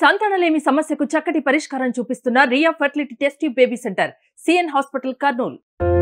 సంతానలేమి సమస్యకు చక్కటి పరిష్కారం చూపిస్తున్న Riya fertility test baby centre CN hospital Kurnool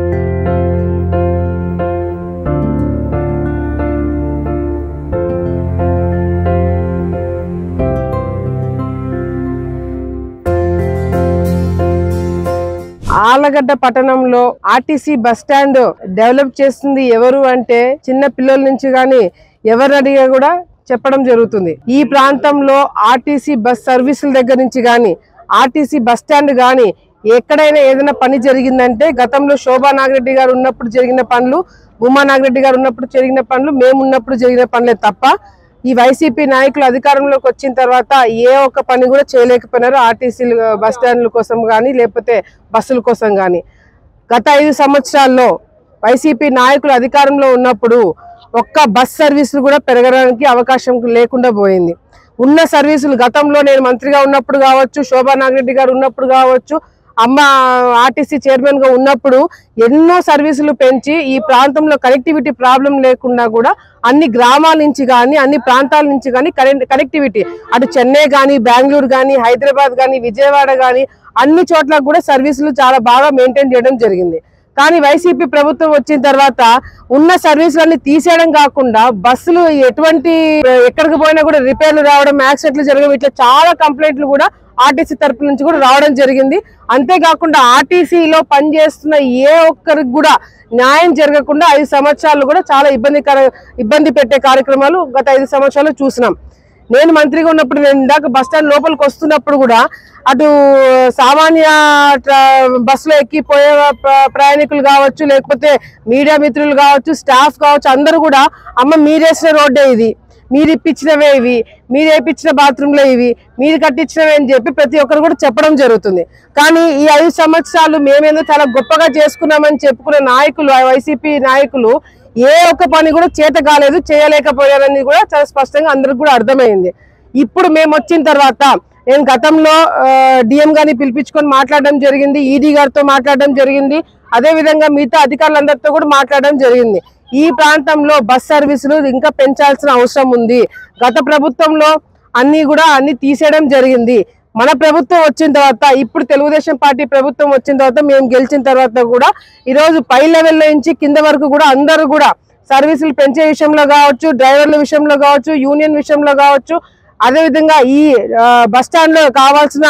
Allagadda పట్టణంలో ఆర్టీసీ బస్ స్టాండ్ డెవలప్ చేస్తుంది ఎవరు అంటే చిన్న పిల్లల నుంచి గాని ఎవరు అడిగా కూడా చెప్పడం జరుగుతుంది ఈ ప్రాంతంలో ఆర్టీసీ బస్ సర్వీసుల దగ్గర నుంచి గాని ఆర్టీసీ బస్ స్టాండ్ గాని ఎక్కడైనా ఏదైనా పని జరిగిందంటే గతంలో శోభా నాగిరెడ్డి గారు ఉన్నప్పుడు జరిగిన పనులు ఉమా నాగిరెడ్డి గారు ఉన్నప్పుడు జరిగిన పనులు మేము ఉన్నప్పుడు జరిగిన పనులే తప్ప ఈ వైసీపీ నాయకులు అధికారంలోకి వచ్చిన తర్వాత ఏ ఒక్క పని కూడా చేయలేకపోయినారు ఆర్టీసీ బస్ స్టాండ్ల కోసం కానీ లేకపోతే బస్సుల కోసం కానీ గత ఐదు సంవత్సరాల్లో వైసీపీ నాయకులు అధికారంలో ఉన్నప్పుడు ఒక్క బస్ సర్వీసులు కూడా పెరగడానికి అవకాశం లేకుండా పోయింది ఉన్న సర్వీసులు గతంలో నేను మంత్రిగా ఉన్నప్పుడు కావచ్చు శోభా నాగిరెడ్డి గారు ఉన్నప్పుడు కావచ్చు అమ్మ ఆర్టీసీ చైర్మన్ గా ఉన్నప్పుడు ఎన్నో సర్వీసులు పెంచి ఈ ప్రాంతంలో కనెక్టివిటీ ప్రాబ్లం లేకుండా కూడా అన్ని గ్రామాల నుంచి కానీ అన్ని ప్రాంతాల నుంచి కానీ కరెంట్ కనెక్టివిటీ అటు చెన్నై కానీ బెంగళూరు కానీ హైదరాబాద్ కానీ విజయవాడ కానీ అన్ని చోట్ల కూడా సర్వీసులు చాలా బాగా మెయింటైన్ చేయడం జరిగింది కానీ వైసీపీ ప్రభుత్వం వచ్చిన తర్వాత ఉన్న సర్వీసులన్నీ తీసేయడం కాకుండా బస్సులు ఎటువంటి ఎక్కడికి పోయినా కూడా రిపేర్లు రావడం యాక్సిడెంట్లు జరగడం ఇట్లా చాలా కంప్లైంట్లు కూడా ఆర్టీసీ తరపు నుంచి కూడా రావడం జరిగింది అంతేకాకుండా ఆర్టీసీలో పనిచేస్తున్న ఏ ఒక్కరికి కూడా న్యాయం జరగకుండా ఐదు సంవత్సరాలు కూడా చాలా ఇబ్బందికర ఇబ్బంది పెట్టే కార్యక్రమాలు గత ఐదు సంవత్సరాలు చూసినాం నేను మంత్రిగా ఉన్నప్పుడు నేను ఇందాక బస్ స్టాండ్ లోపలికి వస్తున్నప్పుడు కూడా అటు సామాన్య ట్రా- బస్సులో ఎక్కిపోయే ప్ర- ప్రయాణికులు కావచ్చు లేకపోతే మీడియా మిత్రులు కావచ్చు స్టాఫ్ కావచ్చు అందరూ కూడా అమ్మ మీరేసిన రోడ్డే ఇది మీరు ఇప్పించినవే ఇవి మీరు వేయించిన బాత్రూంలో ఇవి మీరు కట్టించినవే అని చెప్పి ప్రతి ఒక్కరు కూడా చెప్పడం జరుగుతుంది కానీ ఈ ఐదు సంవత్సరాలు మేమేదో చాలా గొప్పగా చేసుకున్నామని చెప్పుకునే నాయకులు ఆ వైసీపీ నాయకులు ఏ ఒక్క పని కూడా చేత కాలేదు చేయలేకపోయారని కూడా చాలా స్పష్టంగా అందరికి కూడా అర్థమైంది ఇప్పుడు మేము వచ్చిన తర్వాత నేను గతంలో డిఎం గారిని పిలిపించుకొని మాట్లాడడం జరిగింది ఈడీ గారితో మాట్లాడడం జరిగింది అదే విధంగా మిగతా అధికారులందరితో కూడా మాట్లాడడం జరిగింది ఈ ప్రాంతంలో బస్ సర్వీసులు ఇంకా పెంచాల్సిన అవసరం ఉంది గత ప్రభుత్వంలో అన్ని కూడా అన్ని తీసేయడం జరిగింది మన ప్రభుత్వం వచ్చిన తర్వాత ఇప్పుడు తెలుగుదేశం పార్టీ ప్రభుత్వం వచ్చిన తర్వాత మేము గెలిచిన తర్వాత కూడా ఈరోజు పై లెవెల్ నుంచి కింద వరకు కూడా అందరూ కూడా సర్వీసులు పెంచే విషయంలో కావచ్చు డ్రైవర్ల విషయంలో కావచ్చు యూనియన్ విషయంలో కావచ్చు అదేవిధంగా ఈ ఆ, బస్ స్టాండ్ లో కావాల్సిన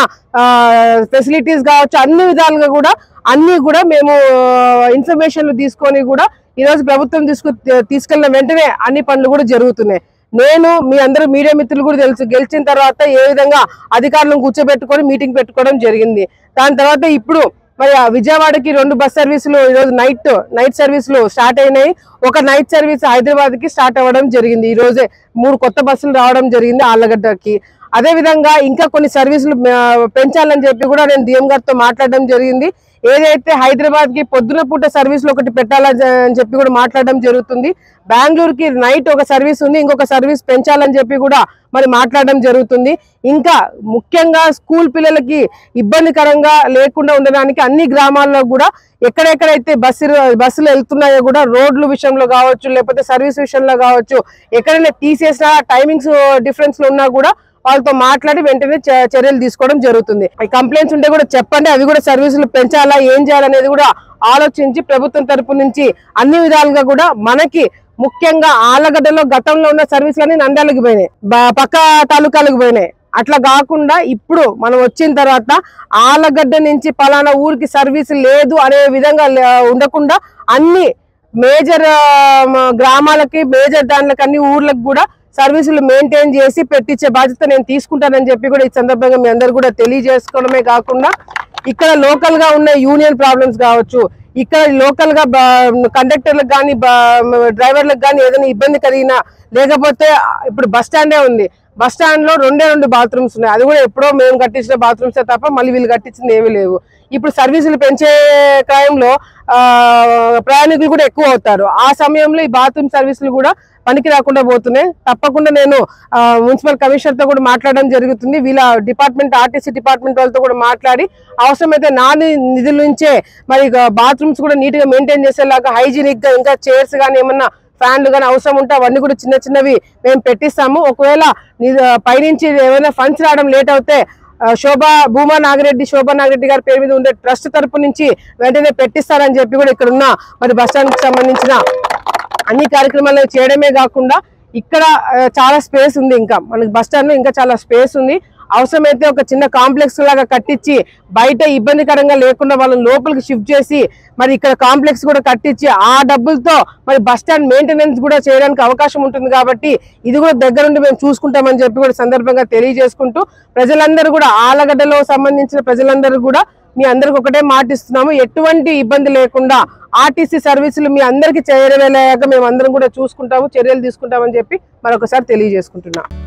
ఫెసిలిటీస్ కావచ్చు అన్ని విధాలుగా కూడా అన్ని కూడా మేము ఇన్ఫర్మేషన్లు తీసుకొని కూడా ఈ రోజు ప్రభుత్వం తీసుకు తీసుకెళ్లిన వెంటనే అన్ని పనులు కూడా జరుగుతున్నాయి నేను మీ అందరూ మీడియా మిత్రులు కూడా తెలుసు గెలిచిన తర్వాత ఏ విధంగా అధికారులను కూర్చోబెట్టుకొని మీటింగ్ పెట్టుకోవడం జరిగింది దాని తర్వాత ఇప్పుడు మరి ఆ విజయవాడకి రెండు బస్ సర్వీసులు ఈరోజు నైట్ నైట్ సర్వీసులు స్టార్ట్ అయినాయి ఒక నైట్ సర్వీస్ హైదరాబాద్ కి స్టార్ట్ అవ్వడం జరిగింది ఈ రోజే మూడు కొత్త బస్సులు రావడం జరిగింది ఆళ్ళగడ్డకి అదే విధంగా ఇంకా కొన్ని సర్వీసులు ఆ, పెంచాలని చెప్పి కూడా నేను డిఎం గారితో మాట్లాడడం జరిగింది ఏదైతే హైదరాబాద్ కి పొద్దున పూట సర్వీసులు ఒకటి పెట్టాలని అని చెప్పి కూడా మాట్లాడడం జరుగుతుంది బెంగళూరుకి నైట్ ఒక సర్వీస్ ఉంది ఇంకొక సర్వీస్ పెంచాలని చెప్పి కూడా మరి మాట్లాడడం జరుగుతుంది ఇంకా ముఖ్యంగా స్కూల్ పిల్లలకి ఇబ్బందికరంగా లేకుండా ఉండడానికి అన్ని గ్రామాల్లో కూడా ఎక్కడెక్కడైతే బస్సు బస్సులు వెళ్తున్నాయో కూడా రోడ్ల విషయంలో కావచ్చు లేకపోతే సర్వీస్ విషయంలో కావచ్చు ఎక్కడైనా తీసేసిన టైమింగ్స్ డిఫరెన్స్ ఉన్నా కూడా వాళ్ళతో మాట్లాడి వెంటనే చ- చర్యలు తీసుకోవడం జరుగుతుంది ఈ కంప్లైంట్స్ ఉంటే కూడా చెప్పండి అవి కూడా సర్వీసులు పెంచాలా ఏం చేయాలనేది కూడా ఆలోచించి ప్రభుత్వం తరపు నుంచి అన్ని విధాలుగా కూడా మనకి ముఖ్యంగా ఆలగడ్డలో గతంలో ఉన్న సర్వీసులన్నీ నంద్యాలకు పోయినాయి బ- పక్క తాలూకాలకు పోయినాయి అట్లా కాకుండా ఇప్పుడు మనం వచ్చిన తర్వాత ఆలగడ్డ నుంచి పలానా ఊరికి సర్వీస్ లేదు అనే విధంగా లే- ఉండకుండా అన్ని మేజర్ గ్రామాలకి మేజర్ దానిలకి అన్ని ఊర్లకు కూడా సర్వీసులు మెయింటైన్ చేసి పెట్టించే బాధ్యత నేను తీసుకుంటానని చెప్పి కూడా ఈ సందర్భంగా మీ అందరు కూడా తెలియజేసుకోవడమే కాకుండా ఇక్కడ లోకల్ గా ఉన్న యూనియన్ ప్రాబ్లమ్స్ కావచ్చు ఇక్కడ లోకల్ గా కండక్టర్లకు కానీ డ్రైవర్లకు కానీ ఏదైనా ఇబ్బంది కలిగినా లేకపోతే ఇప్పుడు బస్ స్టాండే ఉంది బస్ స్టాండ్ లో రెండే రెండు బాత్రూమ్స్ ఉన్నాయి అది కూడా ఎప్పుడో మేము కట్టించిన బాత్రూమ్స్ తప్ప మళ్ళీ వీళ్ళు కట్టించింది ఏమీ లేవు ఇప్పుడు సర్వీసులు పెంచే క్రయంలో ఆ, ప్రయాణికులు కూడా ఎక్కువ అవుతారు ఆ సమయంలో ఈ బాత్రూమ్ సర్వీసులు కూడా పనికి రాకుండా పోతున్నాయి తప్పకుండా నేను ఆ, మున్సిపల్ కమిషనర్ తో కూడా మాట్లాడడం జరుగుతుంది వీళ్ళ డిపార్ట్మెంట్ ఆర్టీసీ డిపార్ట్మెంట్ వాళ్ళతో కూడా మాట్లాడి అవసరమైతే నా ని- నిధుల నుంచే మరి బాత్రూమ్స్ కూడా నీట్ గా మెయింటైన్ చేసేలాగా హైజీనిక్ గా ఇంకా చైర్స్ కానీ ఏమన్నా ఫ్యాన్లు కానీ అవసరం ఉంటే అవన్నీ కూడా చిన్న చిన్నవి మేము పెట్టిస్తాము ఒకవేళ నీ- పైనుంచి ఏమైనా ఫండ్స్ రావడం లేట్ అవుతే ఆ, శోభా భూమా నాగిరెడ్డి శోభా నాగిరెడ్డి గారి పేరు మీద ఉండే ట్రస్ట్ తరపు నుంచి వెంటనే పెట్టిస్తారని చెప్పి కూడా ఇక్కడ ఉన్న మరి బస్ స్టాండ్ కి సంబంధించిన అన్ని కార్యక్రమాలు చేయడమే కాకుండా ఇక్కడ ఆ, చాలా స్పేస్ ఉంది ఇంకా మనకి బస్ స్టాండ్ లో ఇంకా చాలా స్పేస్ ఉంది అవసరమైతే ఒక చిన్న కాంప్లెక్స్ లాగా కట్టించి బయట ఇబ్బందికరంగా లేకుండా వాళ్ళని లోపలికి షిఫ్ట్ చేసి మరి ఇక్కడ కాంప్లెక్స్ కూడా కట్టించి ఆ డబ్బులతో మరి బస్ స్టాండ్ మెయింటెనెన్స్ కూడా చేయడానికి అవకాశం ఉంటుంది కాబట్టి ఇది కూడా దగ్గరుండి మేము చూసుకుంటామని చెప్పి కూడా సందర్భంగా తెలియజేసుకుంటూ ప్రజలందరూ కూడా ఆలగడ్డలో సంబంధించిన ప్రజలందరూ కూడా మీ అందరికి ఒకటే మాటిస్తున్నాము ఎటువంటి ఇబ్బంది లేకుండా ఆర్టీసీ సర్వీసులు మీ అందరికి చేరవేలాగా మేము అందరం కూడా చూసుకుంటాము చర్యలు తీసుకుంటామని చెప్పి మరొకసారి తెలియజేసుకుంటున్నాం